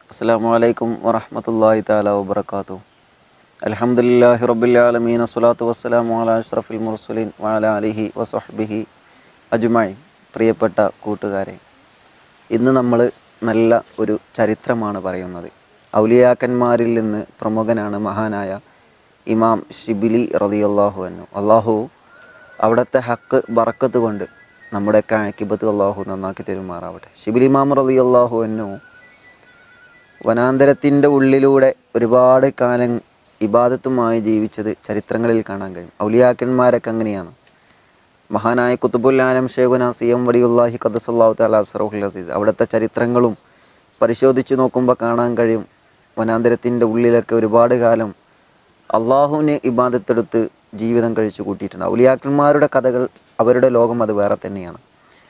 അസ്സാം വലൈക്കും വറഹമത്തല്ലാഹി താല വബർക്കാത്തു അലഹമുല്ലാഹി റബ്ബുലാലമീൻ അസ്വലാത്തു വസ്സലാമു അല അഷ്റഫുൽ മുർസലിൻ വാല അലിഹി വസ്ഹബിഹി അജ്മായി പ്രിയപ്പെട്ട കൂട്ടുകാരെ ഇന്ന് നമ്മൾ നല്ല ഒരു ചരിത്രമാണ് പറയുന്നത് ഔലിയാക്കന്മാരിൽ നിന്ന് പ്രമുഖനാണ് മഹാനായ ഇമാം ഷിബിലി റതിയല്ലാഹു അന്നു അള്ളാഹു അവിടുത്തെ ഹക്ക് ബറക്കത്ത് കൊണ്ട് നമ്മുടെ കാക്കിബത്ത് അള്ളാഹു നന്നാക്കി തരുമാറാവട്ടെ ഷിബിലി ഇമാം റതിയല്ലാഹു അന്നു വനാന്തരത്തിൻ്റെ ഉള്ളിലൂടെ ഒരുപാട് കാലം ഇബാദത്തുമായി ജീവിച്ചത് ചരിത്രങ്ങളിൽ കാണാൻ കഴിയും ഔലിയാക്കന്മാരൊക്കെ അങ്ങനെയാണ് മഹാനായ കുത്തുബുൽ ആലം ഷേഖുന സി എം വടിയുല്ലാഹി ഖദസുല്ലാഹു തആല അസ്റഹുൽ അസീസ് അവിടുത്തെ ചരിത്രങ്ങളും പരിശോധിച്ച് നോക്കുമ്പോൾ കാണാൻ കഴിയും വനാന്തരത്തിൻ്റെ ഉള്ളിലൊക്കെ ഒരുപാട് കാലം അള്ളാഹുവിന് ഇബാദത്തെടുത്ത് ജീവിതം കഴിച്ചു കൂട്ടിയിട്ടുണ്ട് ഔലിയാക്കന്മാരുടെ കഥകൾ അവരുടെ ലോകം അത് വേറെ തന്നെയാണ്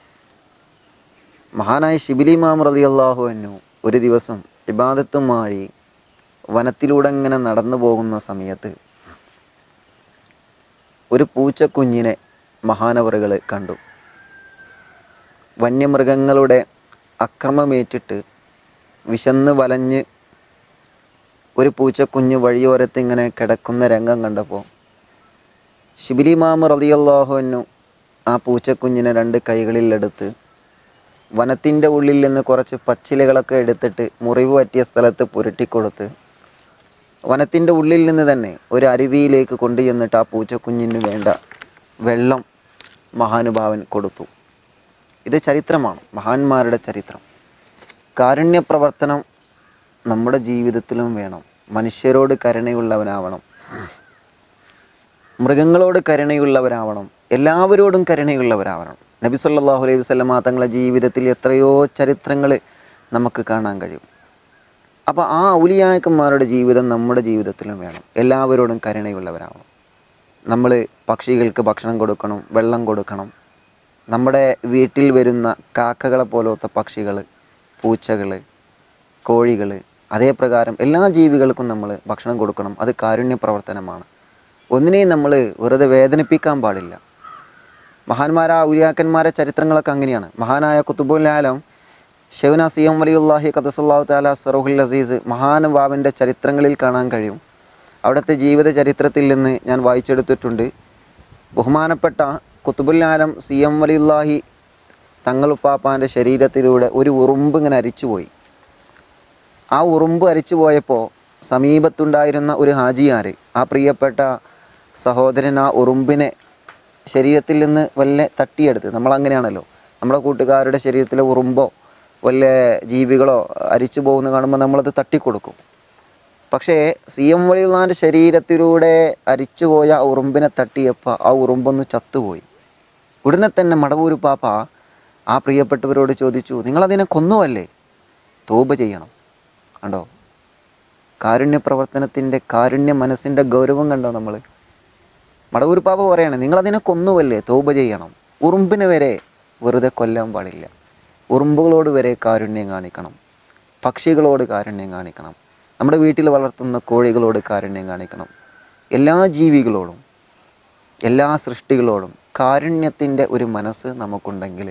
മഹാനായ ഷിബിലി മാം റതി അള്ളാഹു അന്നു ഒരു ദിവസം ഇബാദത്തുമായി വനത്തിലൂടെ ഇങ്ങനെ നടന്നു പോകുന്ന സമയത്ത് ഒരു പൂച്ചക്കുഞ്ഞിനെ മഹാനവറുകൾ കണ്ടു വന്യമൃഗങ്ങളുടെ അക്രമമേറ്റിട്ട് വിശന്ന് വലഞ്ഞ് ഒരു പൂച്ചക്കുഞ്ഞ് വഴിയോരത്ത് ഇങ്ങനെ കിടക്കുന്ന രംഗം കണ്ടപ്പോൾ ഷിബിലി മാമ റതിയല്ലാഹുവിനു ആ പൂച്ചക്കുഞ്ഞിനെ രണ്ട് കൈകളിലെടുത്ത് വനത്തിൻ്റെ ഉള്ളിൽ നിന്ന് കുറച്ച് പച്ചിലകളൊക്കെ എടുത്തിട്ട് മുറിവ് പറ്റിയ സ്ഥലത്ത് പുരട്ടിക്കൊടുത്ത് വനത്തിൻ്റെ ഉള്ളിൽ നിന്ന് തന്നെ ഒരു അരുവിയിലേക്ക് കൊണ്ടുചെന്നിട്ട് ആ പൂച്ചക്കുഞ്ഞിന് വേണ്ട വെള്ളം മഹാനുഭാവൻ കൊടുത്തു ഇത് ചരിത്രമാണ് മഹാന്മാരുടെ ചരിത്രം കാരുണ്യ പ്രവർത്തനം നമ്മുടെ ജീവിതത്തിലും വേണം മനുഷ്യരോട് കരുണയുള്ളവനാവണം മൃഗങ്ങളോട് കരുണയുള്ളവരാവണം എല്ലാവരോടും കരുണയുള്ളവരാവണം നബി സല്ലല്ലാഹു അലൈഹി വസല്ലമ തങ്ങളുടെ ജീവിതത്തിൽ എത്രയോ ചരിത്രങ്ങൾ നമുക്ക് കാണാൻ കഴിയും അപ്പോൾ ആ ഔലിയാക്കന്മാരുടെ ജീവിതം നമ്മുടെ ജീവിതത്തിലും വേണം എല്ലാവരോടും കരുണയുള്ളവരാവണം നമ്മൾ പക്ഷികൾക്ക് ഭക്ഷണം കൊടുക്കണം വെള്ളം കൊടുക്കണം നമ്മുടെ വീട്ടിൽ വരുന്ന കാക്കകളെ പോലത്തെ പക്ഷികൾ പൂച്ചകൾ കോഴികൾ അതേ പ്രകാരം എല്ലാ ജീവികൾക്കും നമ്മൾ ഭക്ഷണം കൊടുക്കണം അത് കാരുണ്യ പ്രവർത്തനമാണ് ഒന്നിനെയും നമ്മൾ വെറുതെ വേദനിപ്പിക്കാൻ പാടില്ല മഹാന്മാരായ ഔലിയാക്കന്മാരെ ചരിത്രങ്ങളൊക്കെ അങ്ങനെയാണ് മഹാനായ കുത്തുബുൽ ആലം ഷെഹുന സിയം വലിയുല്ലാഹി ഖദസുല്ലാഹു താല സറുഹുൽ അസീസ് മഹാനുഭാവൻ്റെ ചരിത്രങ്ങളിൽ കാണാൻ കഴിയും അവിടുത്തെ ജീവിത ചരിത്രത്തിൽ നിന്ന് ഞാൻ വായിച്ചെടുത്തിട്ടുണ്ട് ബഹുമാനപ്പെട്ട കുത്തുബുൽ ആലം സി എം വലിയുല്ലാഹി തങ്ങളുപ്പാപ്പാൻ്റെ ശരീരത്തിലൂടെ ഒരു ഉറുമ്പ് ഇങ്ങനെ അരിച്ചുപോയി ആ ഉറുമ്പ് അരിച്ചു പോയപ്പോൾ സമീപത്തുണ്ടായിരുന്ന ഒരു ഹാജിയാർ ആ പ്രിയപ്പെട്ട സഹോദരൻ ആ ഉറുമ്പിനെ ശരീരത്തിൽ നിന്ന് വല്ല തട്ടിയെടുത്ത് നമ്മളങ്ങനെയാണല്ലോ നമ്മുടെ കൂട്ടുകാരുടെ ശരീരത്തിലെ ഉറുമ്പോ വല്ല ജീവികളോ അരിച്ചു പോകുന്ന കാണുമ്പോൾ നമ്മളത് തട്ടിക്കൊടുക്കും പക്ഷേ സി എം വളിയുള്ളാൻ്റെ ശരീരത്തിലൂടെ അരിച്ചുപോയ ആ ഉറുമ്പിനെ തട്ടിയപ്പോൾ ആ ഉറുമ്പൊന്ന് ചത്തുപോയി ഉടനെ തന്നെ മടവൂര് പാപ്പ ആ പ്രിയപ്പെട്ടവരോട് ചോദിച്ചു നിങ്ങളതിനെ കൊന്നുവല്ലേ തോപ ചെയ്യണം കണ്ടോ കാരുണ്യ പ്രവർത്തനത്തിൻ്റെ കാരുണ്യ മനസ്സിൻ്റെ ഗൗരവം കണ്ടോ നമ്മൾ മടവൂർ പാപ്പ പറയാണ് നിങ്ങളതിനെ കൊന്നുവല്ലേ തോപ ചെയ്യണം ഉറുമ്പിനെ വരെ വെറുതെ കൊല്ലാൻ പാടില്ല ഉറുമ്പുകളോട് വരെ കാരുണ്യം കാണിക്കണം പക്ഷികളോട് കാരുണ്യം കാണിക്കണം നമ്മുടെ വീട്ടിൽ വളർത്തുന്ന കോഴികളോട് കാരുണ്യം കാണിക്കണം എല്ലാ ജീവികളോടും എല്ലാ സൃഷ്ടികളോടും കാരുണ്യത്തിൻ്റെ ഒരു മനസ്സ് നമുക്കുണ്ടെങ്കിൽ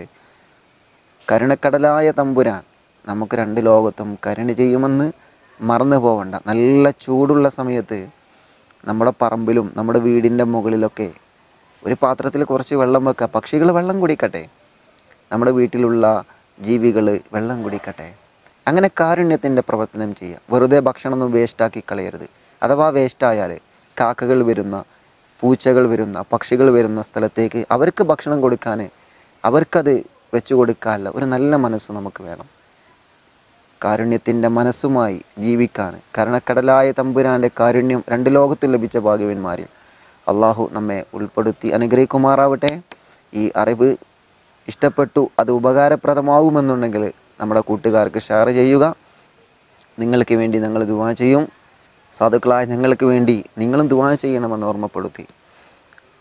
കരുണക്കടലായ തമ്പുരാൻ നമുക്ക് രണ്ട് ലോകത്തും കരുണ ചെയ്യുമെന്ന് മറന്നു പോവണ്ട നല്ല ചൂടുള്ള സമയത്ത് നമ്മുടെ പറമ്പിലും നമ്മുടെ വീടിൻ്റെ മുകളിലൊക്കെ ഒരു പാത്രത്തിൽ കുറച്ച് വെള്ളം വെക്കുക പക്ഷികൾ വെള്ളം കുടിക്കട്ടെ നമ്മുടെ വീട്ടിലുള്ള ജീവികൾ വെള്ളം കുടിക്കട്ടെ അങ്ങനെ കാരുണ്യത്തിൻ്റെ പ്രവർത്തനം ചെയ്യുക വെറുതെ ഭക്ഷണമൊന്നും വേസ്റ്റാക്കി കളയരുത് അഥവാ വേസ്റ്റായാൽ കാക്കകൾ വരുന്ന പൂച്ചകൾ വരുന്ന പക്ഷികൾ വരുന്ന സ്ഥലത്തേക്ക് അവർക്ക് ഭക്ഷണം കൊടുക്കാൻ അവർക്കത് വെച്ചു കൊടുക്കാനുള്ള ഒരു നല്ല മനസ്സ് നമുക്ക് വേണം കാരുണ്യത്തിൻ്റെ മനസ്സുമായി ജീവിക്കാൻ കരുണക്കടലായ തമ്പുരാൻ്റെ കാരുണ്യം രണ്ട് ലോകത്തും ലഭിച്ച ഭാഗ്യവന്മാരിൽ അള്ളാഹു നമ്മെ ഉൾപ്പെടുത്തി അനുഗ്രഹിക്കുമാറാവട്ടെ ഈ അറിവ് ഇഷ്ടപ്പെട്ടു അത് ഉപകാരപ്രദമാകുമെന്നുണ്ടെങ്കിൽ നമ്മുടെ കൂട്ടുകാർക്ക് ഷെയർ ചെയ്യുക നിങ്ങൾക്ക് വേണ്ടി ഞങ്ങൾ ദുവാ ചെയ്യും സാധുക്കളായ ഞങ്ങൾക്ക് വേണ്ടി നിങ്ങളും ദുവാ ചെയ്യണമെന്ന് ഓർമ്മപ്പെടുത്തി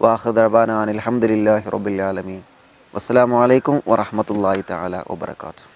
വാഹദബാനാൻ അലഹമുല്ലാഹി റബുല്ലാലമീൻ വസ്സലാമലൈക്കും വറഹമത്തല്ലാഹി തആല വബറകാതുഹു